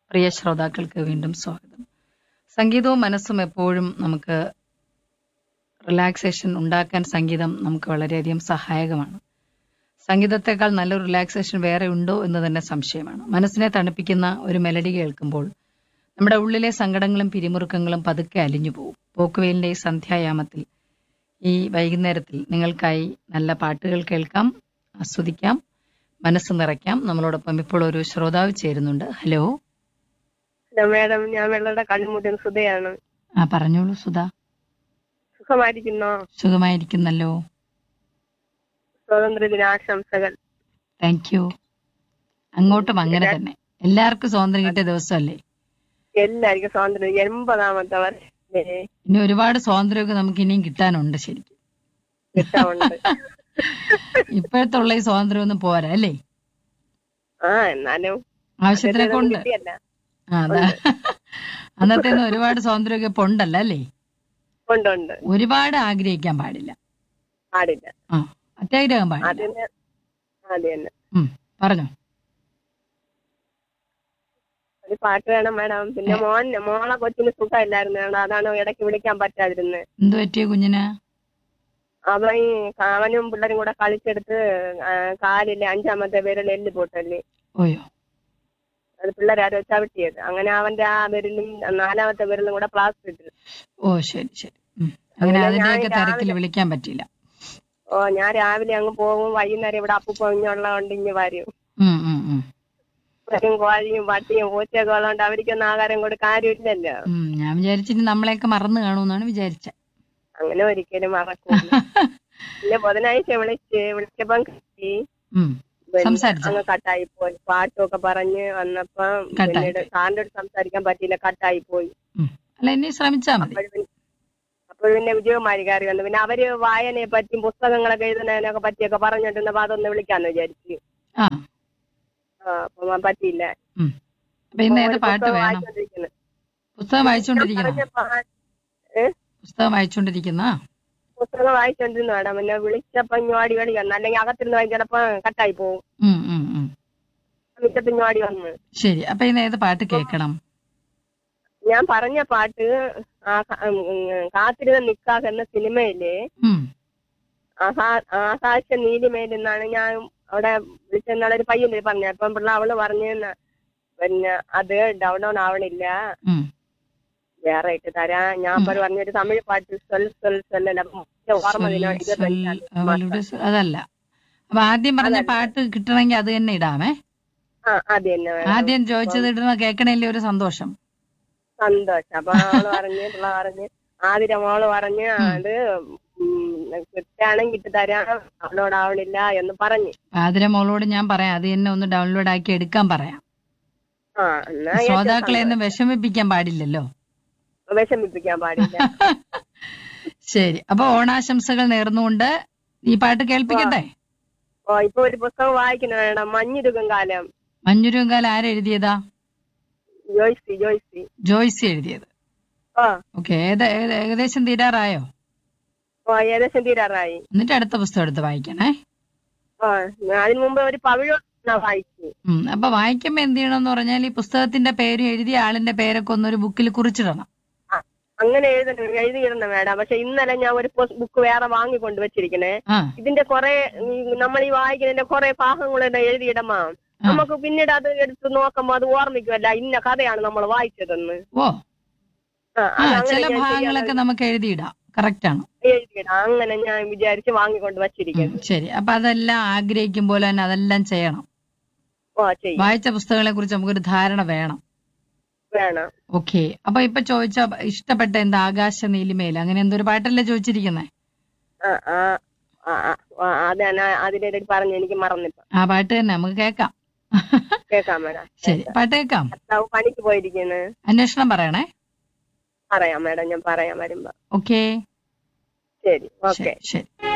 പ്രിയ ശ്രോതാക്കൾക്ക് വീണ്ടും സ്വാഗതം സംഗീതവും മനസ്സും എപ്പോഴും നമുക്ക് റിലാക്സേഷൻ ഉണ്ടാക്കാൻ സംഗീതം നമുക്ക് വളരെയധികം സഹായകമാണ് സംഗീതത്തെക്കാൾ നല്ലൊരു റിലാക്സേഷൻ വേറെ ഉണ്ടോ എന്ന് തന്നെ സംശയമാണ് മനസ്സിനെ തണുപ്പിക്കുന്ന ഒരു മെലഡി കേൾക്കുമ്പോൾ നമ്മുടെ ഉള്ളിലെ സങ്കടങ്ങളും പിരിമുറുക്കങ്ങളും പതുക്കെ അലിഞ്ഞു പോകും പോക്കുവെയിലിന്റെ ഈ സന്ധ്യായാമത്തിൽ ഈ വൈകുന്നേരത്തിൽ നിങ്ങൾക്കായി നല്ല പാട്ടുകൾ കേൾക്കാം ആസ്വദിക്കാം മനസ്സ് നിറയ്ക്കാം നമ്മളോടൊപ്പം ഇപ്പോൾ ഒരു ശ്രോതാവ് ചേരുന്നുണ്ട് ഹലോ ഹലോ മാഡം ഞാൻ വെള്ളയുടെ കണ്ണുമുട്ടൻ സുധയാണ് ആ പറഞ്ഞോളൂ സുധ സുഖമായിരിക്കുന്നോ സുഖമായിരിക്കുന്നല്ലോ സ്വാതന്ത്ര്യ ദിനാശംസകൾ താങ്ക് യു അങ്ങോട്ടും അങ്ങനെ തന്നെ എല്ലാവർക്കും സ്വാതന്ത്ര്യം കിട്ടിയ ദിവസമല്ലേ എല്ലാവർക്കും സ്വാതന്ത്ര്യം എൺപതാമത്തെ വർഷത്തിലെ ഇനി ഒരുപാട് സ്വാതന്ത്ര്യമൊക്കെ നമുക്ക് ഇനിയും കിട്ടാനുണ്ട് ശരിക്കും കിട്ടാറുണ്ട് ഇപ്പോഴത്തെ ഉള്ള ഈ സ്വാതന്ത്ര്യം ഒന്നും പോരാ അല്ലേ ആ എന്നാലും ആവശ്യത്തിനൊക്കെ ഉണ്ട് കിട്ടിയല്ല ആ, അതാ അന്നത്തെ ഒന്നും ഒരുപാട് സ്വാതന്ത്ര്യമൊക്കെ ഇപ്പൊ ഉണ്ടല്ലോ അല്ലേ ഉണ്ട് ഉണ്ട് ഒരുപാട് ആഗ്രഹിക്കാൻ പാടില്ല പാടില്ല ആ അത്യാഗ്രഹം പാടില്ല അതിന് അത് തന്നെ ഉം, പറഞ്ഞോ ഒരു പാട്ട് വേണം മാഡം പിന്നെ മോൻ മോളെ കൊച്ചിന് സുഖമില്ലായിരുന്നു മാഡം അതാണ് ഇടയ്ക്ക് വിളിക്കാൻ പറ്റാതിരുന്നത് എന്ത് പറ്റിയ കുഞ്ഞിന് അവൻ അവനും പിള്ളേരും കൂടെ കളിച്ചെടുത്ത് ആ, കാലിലെ അഞ്ചാമത്തെ വിരൽ എല്ല് പൊട്ടല്ലേ ഓയോ അത് പിള്ളേരാരോ ചവിട്ടിയത് അങ്ങനെ അവന്റെ ആ വിരലും നാലാമത്തെ വിരലും കൂടെ പ്ലാസ്റ്റർ ഇട്ടു ഓ ശരി ശരി ഉം. അങ്ങനെ അങ്ങനെ ഞാൻ അതിന്റെയൊക്കെ തിരക്കിൽ രാവിലെ- വിളിക്കാൻ പറ്റിയില്ല ഓ ഞാൻ രാവിലെ അങ്ങ് പോകും വൈകുന്നേരം ഇവിടെ അപ്പു പൊഞ്ഞുള്ളതുകൊണ്ട് ഇങ്ങ് വരും ഉം, ഉം, ഉം. വരും കോഴിയും പട്ടിയും പൂച്ചയൊക്കെ ഉള്ളതുകൊണ്ട് അവർക്കൊന്നും ആഹാരം കൊണ്ട് കാര്യമില്ലല്ലോ ഉം, ഞാൻ വിചാരിച്ചിട്ട് നമ്മളെയൊക്കെ മറന്നു കാണുമെന്നാണ് വിചാരിച്ചത് അങ്ങനെ ഒരിക്കലും മറക്കൂല പിന്നെ ബുധനാഴ്ച വിളിച്ച് വിളിച്ചപ്പം കിട്ടി ഉം. പിന്നെ സംസാരിച്ചോ? അങ്ങ് കട്ടായി പോയി പാട്ടൊക്കെ പറഞ്ഞ് വന്നപ്പം കട്ടായി പിന്നീട് സാറിന്റെ അടുത്ത് സംസാരിക്കാൻ പറ്റിയില്ല കട്ടായി പോയി ഉം. അല്ല ഇനി ശ്രമിച്ചാ മതി അപ്പോൾ പിന്നെ അപ്പോൾ പിന്നെ വിജയകുമാരി കയറി വന്നു പിന്നെ അവര് വായനയെ പറ്റിയും പുസ്തകങ്ങളൊക്കെ എഴുതുന്നതിനൊക്കെ പറ്റിയൊക്കെ പറഞ്ഞിട്ടുണ്ടപ്പോ അതൊന്ന് വിളിക്കാന്ന് വിചാരിച്ചു ആ ആ അപ്പൊ പറ്റിയില്ല ഉം. അപ്പൊ ഇന്ന് ഏത് ഒരു പാട്ട് പുസ്തകം വേണം വായിച്ചുകൊണ്ടിരിക്കുന്നു. പുസ്തകം വായിച്ചുകൊണ്ടിരിക്കുന്ന പറഞ്ഞ പാ- ഏ? പുസ്തകം വായിച്ചുകൊണ്ടിരിക്കുന്ന പുസ്തകം വായിച്ചോണ്ടിരുന്നു മേഡം പിന്നെ വിളിച്ചപ്പോ ഇങ്ങോടി കളി വന്നു അല്ലെങ്കിൽ അകത്തിരുന്ന് വായി ചിലപ്പോ കട്ടായി പോകും ഉം, ഉം, ഉം. മിറ്റത്ത് ഇങ്ങോടി വന്ന് ശരി അപ്പൊ ഇന്ന് ഏത് പാട്ട് കേൾക്കണം ഞാൻ പറഞ്ഞ പാട്ട് ആ ക- ഉം, ഉം, കാത്തിരുന്ന നിക്കാഹ് എന്ന സിനിമയില് ഉം. ആഹാ- ആകാശ നീലിമേൽ എന്നാണ് ഞാൻ അവിടെ വിളിച്ചെന്നാളെ ഒരു പയ്യന്റെ പറഞ്ഞു അപ്പം പിള്ള അവള് പറഞ്ഞു പിന്നെ അത് ഡൗൺ ആവണില്ല ഉം. വേറെ ഇട്ട് തരാ ഞാൻ പറഞ്ഞു പറഞ്ഞ ഒരു തമിഴ് പാട്ട് സ്വൽ സ്വൽ സ്വല്ലല്ല ഓർമ്മ ദിനം ഇത് സ്വൽ- തന്നെയാണ്. അവളുടെ സ്വ- അതല്ല അപ്പൊ ആദ്യം പറഞ്ഞ പാട്ട് കിട്ടണമെങ്കിൽ അത് തന്നെ ഇടാമേ ആ അത് തന്നെ വേണം. ആദ്യം ചോദിച്ചത് ഇടുന്ന കേൾക്കണേലേ ഒരു സന്തോഷം സന്തോഷം അപ്പൊ അവള് പറഞ്ഞ് പിള്ള പറഞ്ഞ് ആതിര മോള് പറഞ്ഞ് അത് കിട്ടാണെങ്കിൽ ഇട്ട് തരാം അവളോടാവണില്ല എന്ന് പറഞ്ഞു ആതിര മോളോട് ഞാൻ പറയാം അത് തന്നെ ഒന്ന് ഡൗൺലോഡ് ആക്കി എടുക്കാൻ പറയാം ആ എന്നാ ഏറ്റവും ശ്രോതാക്കളെ ഒന്നും വിഷമിപ്പിക്കാൻ പാടില്ലല്ലോ സന്തോഷം. വിഷമിപ്പിക്കാൻ പാടില്ല ശരി അപ്പൊ ഓണാശംസകൾ നേർന്നുകൊണ്ട് ഈ പാട്ട് കേൾപ്പിക്കട്ടെ ഓ ഇപ്പൊ ഒരു പുസ്തകം വായിക്കുന്ന വേണം മഞ്ഞിരുകും കാലം മഞ്ഞുരുങ്കാൽ ആരെഴുതിയതാ ജോയ്സി ജോയ്സി ജോയ്സി എഴുതിയത് ഓ ഓക്കെ ഏത് ഏത് ഏകദേശം തീരാറായോ ഓ ഏകദേശം തീരാറായി എന്നിട്ട് അടുത്ത പുസ്തകം എടുത്ത് വായിക്കണേ ഓ അതിനു മുമ്പ് ഒരു പവിഴ വായിച്ചു ഉം അപ്പൊ വായിക്കുമ്പോ എന്ത് ചെയ്യണമെന്ന് പറഞ്ഞാൽ ഈ പുസ്തകത്തിന്റെ പേര് എഴുതിയ ആളിന്റെ പേരൊക്കെ ഒന്നൊരു ബുക്കിൽ കുറിച്ചിടണം ആ, അങ്ങനെ എഴുതണം എഴുതിയിടണം വേണം പക്ഷെ ഇന്നലെ ഞാൻ ഒരു ബുക്ക് വേറെ വാങ്ങിക്കൊണ്ട് വെച്ചിരിക്കണേ ആ ഇതിന്റെ കുറെ നമ്മൾ ഈ വായിക്കുന്നതിന്റെ കുറെ ഭാഗങ്ങളെല്ലാം എഴുതിയിടമാ നമുക്ക് പിന്നീട് അത് എടുത്ത് നോക്കുമ്പോ അത് ഓർമ്മിക്കുമല്ല ഇന്ന കഥയാണ് നമ്മൾ വായിച്ചതെന്ന് ഓ ആ, ആ അത് അങ്ങനെ ചില ഞാൻ ഭാഗങ്ങളൊക്കെ നമുക്ക് എഴുതിയിടാം കറക്റ്റ് ആണ് എഴുതിയിടാം അങ്ങനെ ഞാൻ വിചാരിച്ച് വാങ്ങിക്കൊണ്ട് ഉം, വെച്ചിരിക്കുന്നു ശരി അപ്പൊ അതെല്ലാം ആഗ്രഹിക്കും പോലെ തന്നെ അതെല്ലാം ചെയ്യണം ഓ ചെയ്യും വായിച്ച പുസ്തകങ്ങളെ കുറിച്ച് നമുക്കൊരു ധാരണ വേണം വേണം ഓക്കെ അപ്പൊ ഇപ്പൊ ചോദിച്ച ഇഷ്ടപ്പെട്ട എന്താ ആകാശ നീലിമേൽ അങ്ങനെ എന്തൊരു പാട്ടല്ലേ ചോദിച്ചിരിക്കുന്നേ ആ ആ ആ, ആ, ആ, അതാണ് അതിന്റെ പറഞ്ഞു എനിക്ക് മറന്നിപ്പോ ആ പാട്ട് തന്നെ നമുക്ക് കേൾക്കാം കേൾക്കാം മേഡം ശരി പാട്ട് കേൾക്കാം ഭർത്താവ് പണിക്ക് പോയിരിക്കുന്നു അന്വേഷണം പറയണേ പറയാം മേഡം ഞാൻ പറയാം വരുമ്പോ ഓക്കെ ശരി ഓക്കെ ശരി ശരി